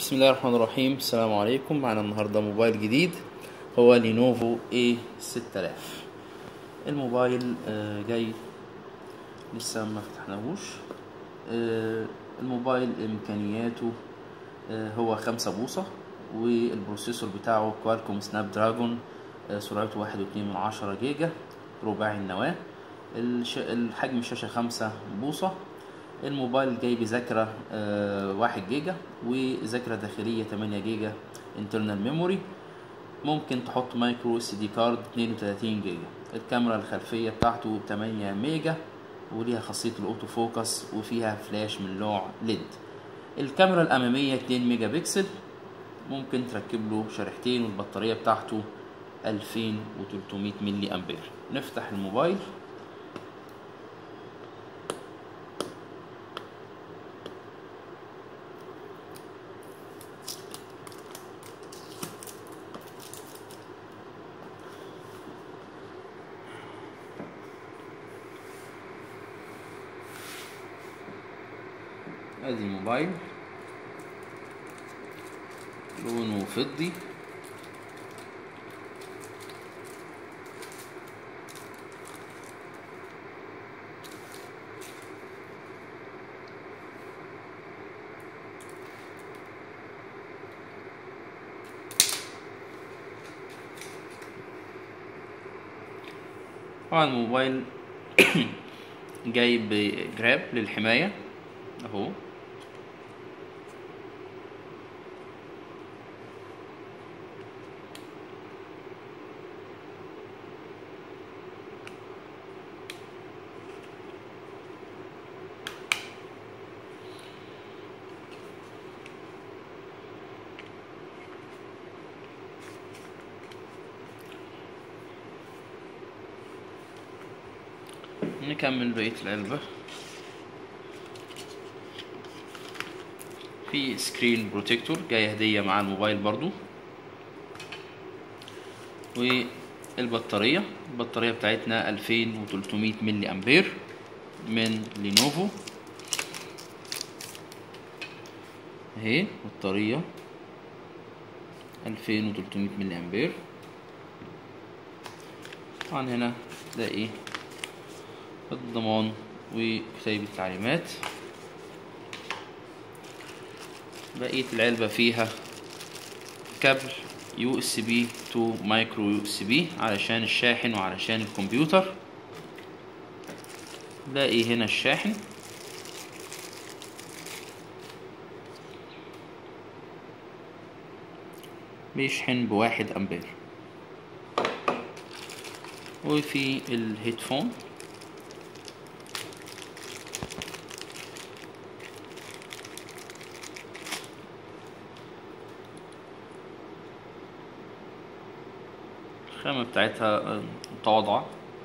بسم الله الرحمن الرحيم السلام عليكم معنا النهارده موبايل جديد هو لينوفو A 6000 الموبايل آه، جاي لسه ما فتحناهوش آه، الموبايل امكانياته آه، هو خمسة بوصة والبروسيسور بتاعه كوالكوم سناب دراجون آه، سرعته واحد واتنين من عشرة جيجا رباعي النواة الش... الحجم الشاشة خمسة بوصة الموبايل جاي بذاكرة آه، واحد جيجا وذاكرة داخلية تمانية جيجا انترنال ميموري ممكن تحط مايكرو اس دي كارد 32 جيجا الكاميرا الخلفية بتاعته 8 ميجا وليها خاصية الاوتو فوكس وفيها فلاش من نوع ليد الكاميرا الأمامية 2 ميجا بكسل ممكن تركب له شريحتين والبطارية بتاعته 2300 ملي أمبير نفتح الموبايل ادي الموبايل لونه فضي طبعا الموبايل جاي بجراب للحماية اهو نكمل بقية العلبة في سكرين بروتكتور جاية هدية مع الموبايل برضو والبطارية البطارية بتاعتنا 2300 ملي أمبير من لينوفو اهي بطارية 2300 ملي أمبير طبعا هنا تلاقي الضمان وكتيب التعليمات بقية العلبة فيها كابل يو اس بي تو مايكرو يو اس بي علشان الشاحن وعلشان الكمبيوتر باقي هنا الشاحن بيشحن بواحد امبير وفي الهيدفون الخامة بتاعتها متواضعة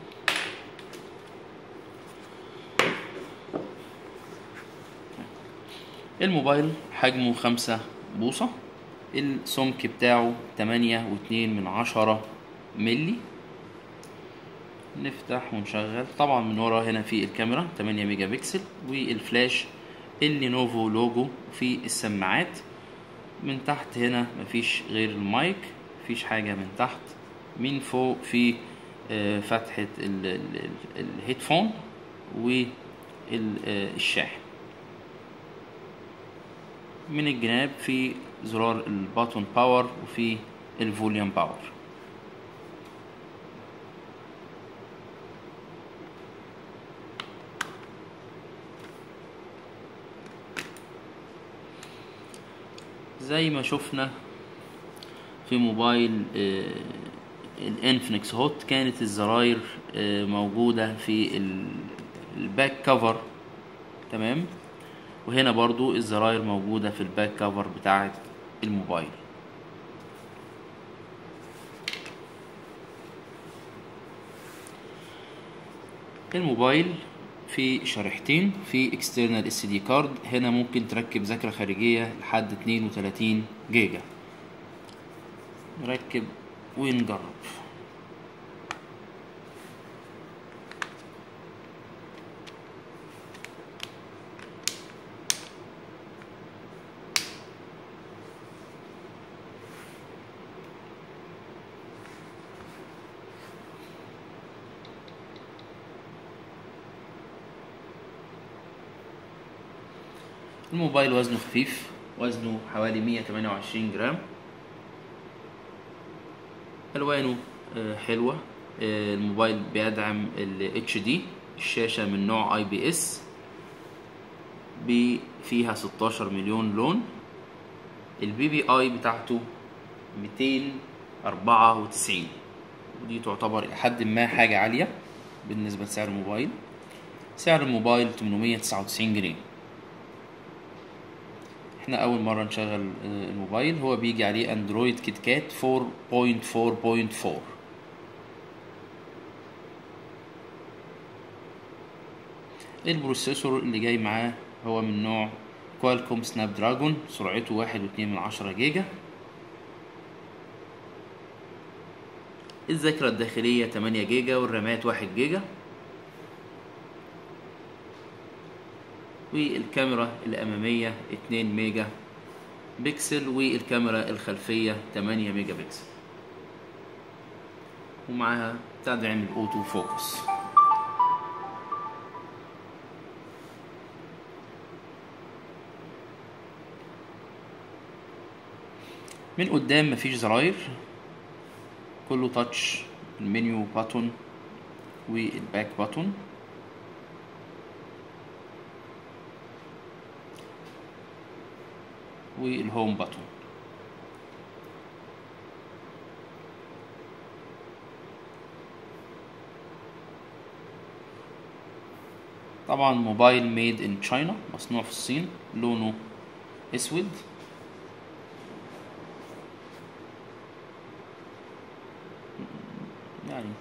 الموبايل حجمه خمسة بوصة السمك بتاعه تمانية واتنين من عشرة ملي نفتح ونشغل طبعا من ورا هنا في الكاميرا تمانية ميجا بكسل والفلاش اللينوفو لوجو في السماعات من تحت هنا مفيش غير المايك مفيش حاجة من تحت من فوق في فتحة الهيدفون والشاحن من الجناب في زرار الباتون باور وفي الفوليوم باور زي ما شفنا في موبايل الانفنكس هوت كانت الزراير موجودة في الباك كفر تمام وهنا برضو الزراير موجودة في الباك كفر بتاعة الموبايل الموبايل في شريحتين في اكسترنال اس دي كارد هنا ممكن تركب ذاكرة خارجية لحد 32 جيجا نركب ونجرب الموبايل وزنه خفيف وزنه حوالي 128 جرام الوانه آه، حلوه آه، الموبايل بيدعم ال HD الشاشه من نوع اي بي اس فيها 16 مليون لون البي بي اي بتاعته 294 ودي تعتبر الى حد ما حاجه عاليه بالنسبه لسعر الموبايل سعر الموبايل 899 جنيه احنا اول مره نشغل آه، الموبايل هو بيجي عليه اندرويد كيت كات 4.4.4 البروسيسور اللي جاي معاه هو من نوع كوالكوم سناب دراجون سرعته واحد واتنين من عشرة جيجا الذاكرة الداخلية تمانية جيجا والرامات واحد جيجا والكاميرا الأمامية اتنين ميجا بكسل والكاميرا الخلفية تمانية ميجا بكسل ومعاها تدعم الأوتو فوكس من قدام مفيش زراير كله تاتش المنيو باتون والباك باتون والهوم باتون طبعا موبايل ميد ان تشاينا مصنوع في الصين لونه اسود يعني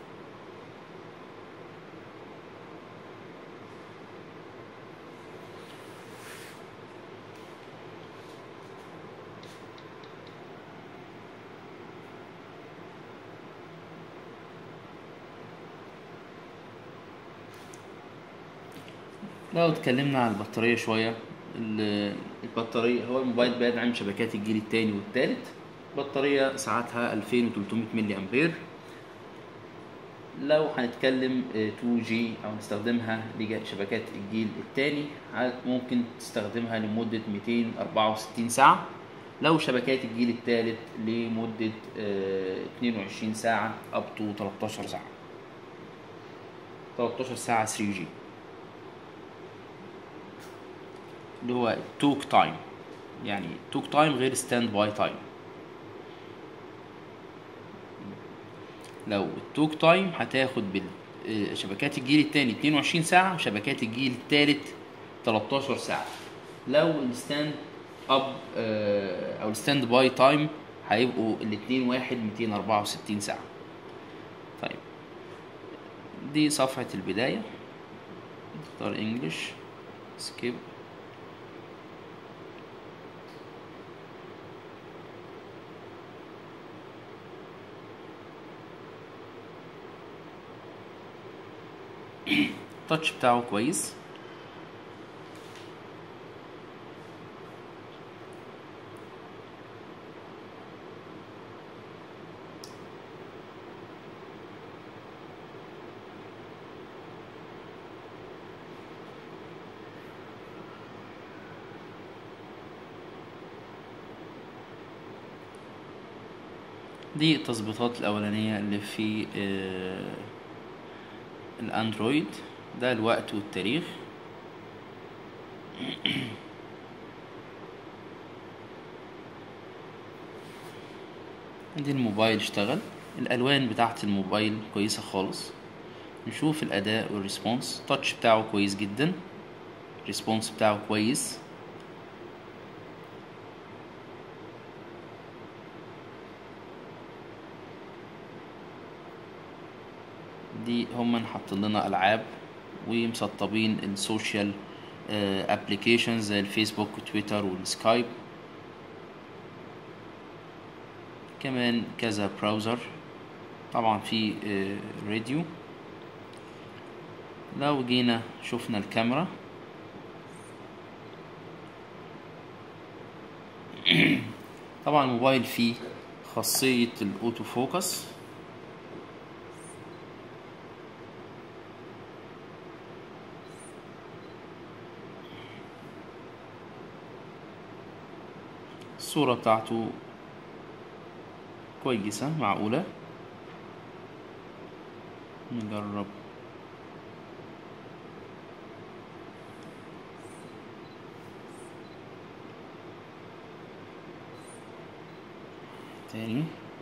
لو اتكلمنا عن البطارية شوية ال- البطارية هو الموبايل بيدعم شبكات الجيل التاني والتالت بطارية ساعتها 2300 ملي أمبير لو هنتكلم آه، 2G أو نستخدمها لشبكات الجيل التاني ع- ممكن تستخدمها لمدة 264 ساعة لو شبكات الجيل التالت لمدة آه، 22 ساعة up to 13 ساعة 13 ساعة 3G اللي هو توك تايم يعني توك تايم غير ستاند باي تايم لو التوك تايم هتاخد بال آه، شبكات الجيل التاني 22 ساعة وشبكات الجيل التالت 13 ساعة لو الستاند اب آه، او الستاند باي تايم هيبقوا الاتنين واحد 264 ساعة طيب دي صفحة البداية نختار انجلش سكيب التاتش بتاعه كويس دي التظبيطات الأولانية اللي في آه، الأندرويد ده الوقت والتاريخ دي الموبايل اشتغل الألوان بتاعت الموبايل كويسة خالص نشوف الأداء والريسبونس التاتش بتاعه كويس جدا الريسبونس بتاعه كويس دي هم حاطين لنا العاب ومسطبين السوشيال ابلكيشنز زي الفيسبوك وتويتر والسكايب كمان كذا براوزر طبعا في آه، راديو لو جينا شفنا الكاميرا طبعا الموبايل فيه خاصية الاوتو فوكس الصورة بتاعته كويسة معقولة نجرب تاني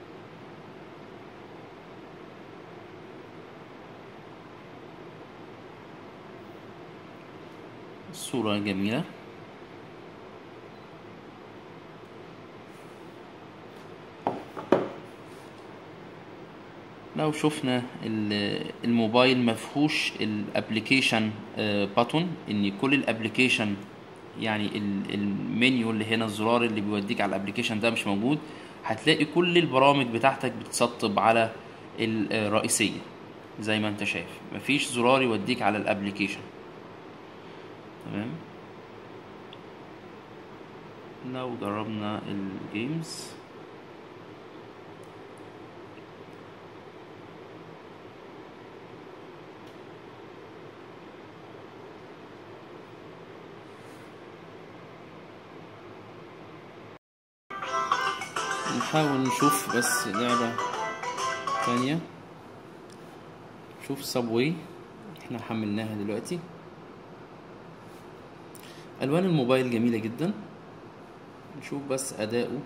الصورة جميلة لو شفنا ال- الموبايل مفهوش الابليكيشن باتون ان كل الابليكيشن يعني ال- المنيو اللي هنا الزرار اللي بيوديك على الابليكيشن ده مش موجود هتلاقي كل البرامج بتاعتك بتتسطب على الرئيسية زي ما انت شايف مفيش زرار يوديك على الابليكيشن تمام لو جربنا الجيمز نحاول نشوف بس لعبة تانية شوف سابوي احنا حملناها دلوقتي الوان الموبايل جميلة جدا نشوف بس اداؤه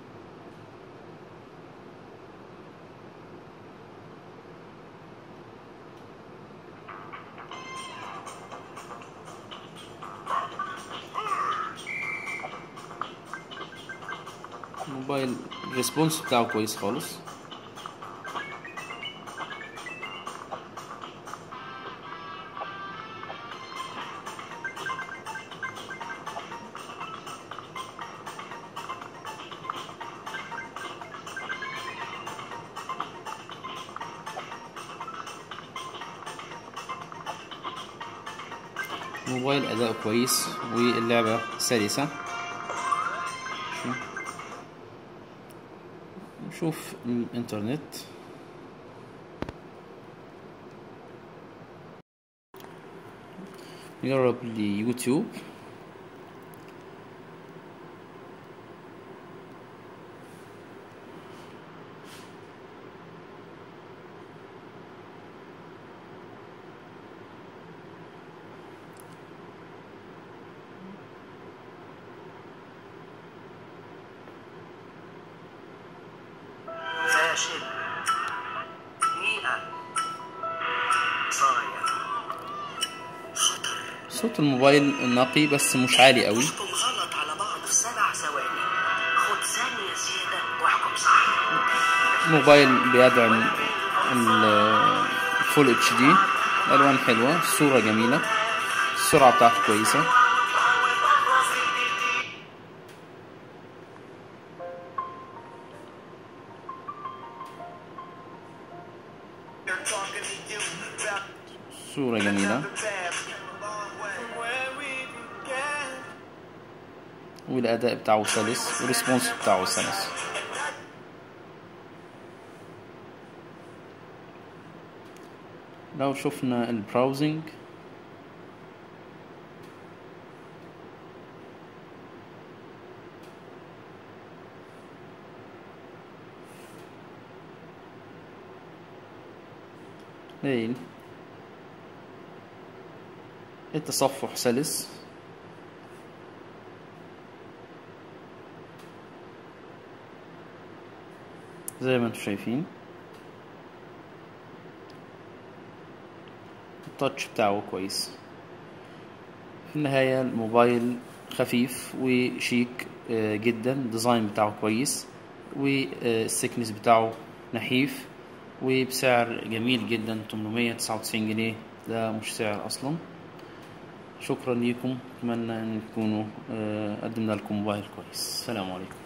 الموبايل الريسبونس بتاعه كويس خالص الموبايل أداؤه كويس واللعبة سلسة شو- نشوف الإنترنت نجرب اليوتيوب فاشل دقيقة صايع خطر صوت الموبايل نقي بس مش عالي قوي احكم غلط على بعض في سبع ثواني خد ثانية زيادة واحكم صح الموبايل بيدعم الفول اتش دي الالوان حلوه الصوره جميله السرعه بتاعته كويسه They're talking to you about صوره جميله the past. From where we began. والاداء بتاعه سلس والريسبونس بتاعه سلس لو شفنا البراوزنج ليل التصفح سلس زي ما انتم شايفين التاتش بتاعه كويس في النهاية الموبايل خفيف وشيك آه، جدا الديزاين بتاعه كويس والسكنس بتاعه نحيف وبسعر جميل جدا 899 جنيه ده مش سعر اصلا شكرا ليكم اتمنى ان تكونوا آه، قدمنا لكم موبايل كويس السلام عليكم